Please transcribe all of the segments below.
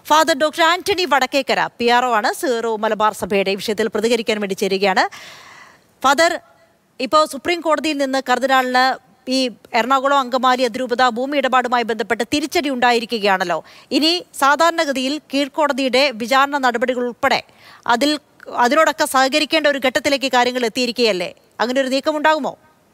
father doctor Antony Vadakkekara P R O ആണ് Syro Malabar സഭയുടെ ഈ വിഷയത്തിൽ പ്രതികരിക്കാൻ വേണ്ടി ചേരുകയാണ് ഫാദർ ഇപ്പോൾ സുപ്രീം കോടതിയിൽ നിന്ന് കർദിനാളിന് ഈ എറണാകുളം അങ്കമാലി അതിരൂപത ഭൂമി ഇടപാടുമായി ബന്ധപ്പെട്ട് തിരിച്ചടി ഉണ്ടായിരിക്കുകയാണല്ലോ ഇനി സാധാരണഗതിയിൽ കീഴ്ക്കോടതിയുടെ വിചാരണ നടപടികൾ ഉൾപ്പെടെ അതിൽ അതിനോടൊക്കെ സഹകരിക്കേണ്ട ഒരു ഘട്ടത്തിലേക്ക് കാര്യങ്ങൾ എത്തിയിരിക്കുകയല്ലേ അങ്ങനെ ഒരു നീക്കം ഉണ്ടാകുമോ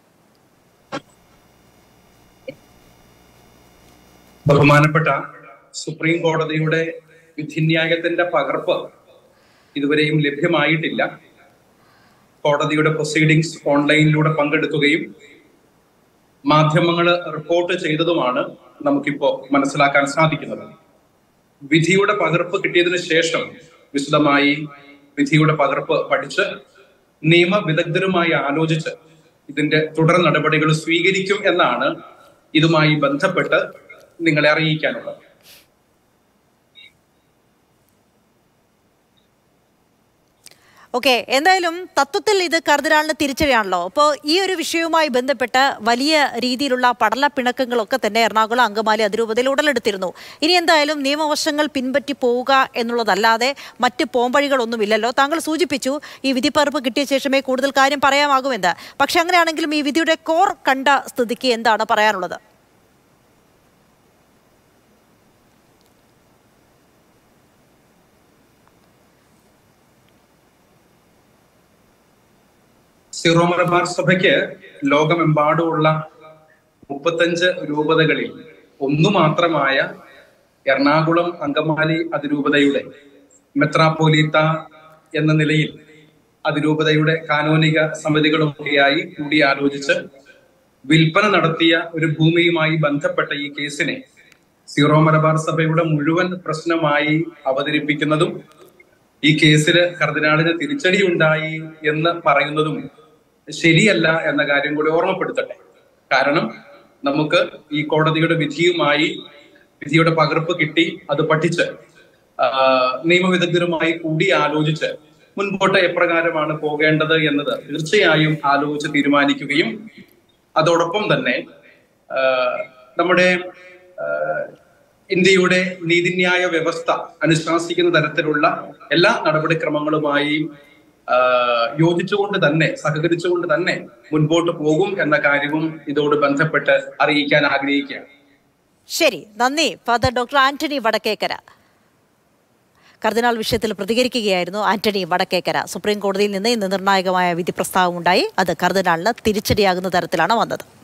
ബഹുമാനപ്പെട്ട സുപ്രീം കോടതിയുടെ വിധിന്യായത്തിന്റെ പകർപ്പ് ഇതുവരെയും ലഭ്യമായിട്ടില്ല കോടതിയുടെ പ്രൊസീഡിങ്സ് ഓൺലൈനിലൂടെ പങ്കെടുക്കുകയും മാധ്യമങ്ങൾ റിപ്പോർട്ട് ചെയ്തതുമാണ് നമുക്കിപ്പോ മനസ്സിലാക്കാൻ സാധിക്കുന്നത് വിധിയുടെ പകർപ്പ് കിട്ടിയതിനു ശേഷം വിശദമായി വിധിയുടെ പകർപ്പ് പഠിച്ച് നിയമവിദഗ്ധരുമായി ആലോചിച്ച് ഇതിന്റെ തുടർ നടപടികൾ സ്വീകരിക്കും എന്നാണ് ഇതുമായി ബന്ധപ്പെട്ട് നിങ്ങളെ അറിയിക്കാനുള്ളത് ഓക്കെ എന്തായാലും തത്വത്തിൽ ഇത് കർദിനാളിന് തിരിച്ചടിയാണല്ലോ അപ്പോൾ ഈ ഒരു വിഷയവുമായി ബന്ധപ്പെട്ട് വലിയ രീതിയിലുള്ള പടലപ്പിണക്കങ്ങളൊക്കെ തന്നെ എറണാകുളം അങ്കമാലി അതിരൂപതയിൽ ഉടലെടുത്തിരുന്നു ഇനി എന്തായാലും നിയമവശങ്ങൾ പിൻപറ്റി പോവുക എന്നുള്ളതല്ലാതെ മറ്റ് പോംവഴികളൊന്നുമില്ലല്ലോ താങ്കൾ സൂചിപ്പിച്ചു ഈ വിധിപ്പകർപ്പ് കിട്ടിയ ശേഷമേ കൂടുതൽ കാര്യം പറയാമാകുമെന്ന് പക്ഷെ അങ്ങനെയാണെങ്കിലും ഈ വിധിയുടെ കോർ കണ്ട സ്ഥിതിക്ക് എന്താണ് പറയാനുള്ളത് സിറോ മലബാർ സഭയ്ക്ക് ലോകമെമ്പാടുമുള്ള മുപ്പത്തഞ്ച് രൂപതകളിൽ ഒന്നു മാത്രമായ എറണാകുളം അങ്കമാലി അതിരൂപതയുടെ മെത്രാപ്പോലീത്ത എന്ന നിലയിൽ അതിരൂപതയുടെ കാനോനിക സമിതികളുമൊക്കെയായി കൂടിയാലോചിച്ച് വിൽപ്പന നടത്തിയ ഒരു ഭൂമിയുമായി ബന്ധപ്പെട്ട ഈ കേസിനെ സീറോ മലബാർ സഭയുടെ മുഴുവൻ പ്രശ്നമായി അവതരിപ്പിക്കുന്നതും ഈ കേസിൽ കർദിനാളിന് തിരിച്ചടി ഉണ്ടായി എന്ന് പറയുന്നതും ശരിയല്ല എന്ന കാര്യം കൂടി ഓർമ്മപ്പെടുത്തട്ടെ കാരണം നമുക്ക് ഈ കോടതിയുടെ വിധിയുമായി വിധിയുടെ പകർപ്പ് കിട്ടി അത് പഠിച്ച് ആ, നിയമവിദഗ്ധരുമായി കൂടി ആലോചിച്ച് മുൻപോട്ട് എപ്രകാരമാണ് പോകേണ്ടത് എന്നത് തീർച്ചയായും ആലോചിച്ച് തീരുമാനിക്കുകയും അതോടൊപ്പം തന്നെ ആ, നമ്മുടെ ആ, ഇന്ത്യയുടെ നീതിന്യായ വ്യവസ്ഥ അനുശാസിക്കുന്ന തരത്തിലുള്ള എല്ലാ നടപടിക്രമങ്ങളുമായി ആ, യോജിച്ചുകൊണ്ട് തന്നെ സഹകരിച്ചുകൊണ്ട് തന്നെ മുൻപോട്ട് പോകും എന്ന കാര്യവും ഇതോട് ബന്ധപ്പെട്ട് അറിയിക്കാൻ ആഗ്രഹിക്കുകയാണ് ശരി നന്ദി father doctor Antony Vadakkekara cardinal വിഷയത്തിൽ പ്രതികരിക്കുകയായിരുന്നു ആന്റണി വടക്കേക്കര സുപ്രീം കോടതിയിൽ നിന്ന് ഇന്ന് നിർണായകമായ വിധി പ്രസ്താവമുണ്ടായി അത് കർദിനാളിന് തിരിച്ചടിയാകുന്ന തരത്തിലാണ് വന്നത്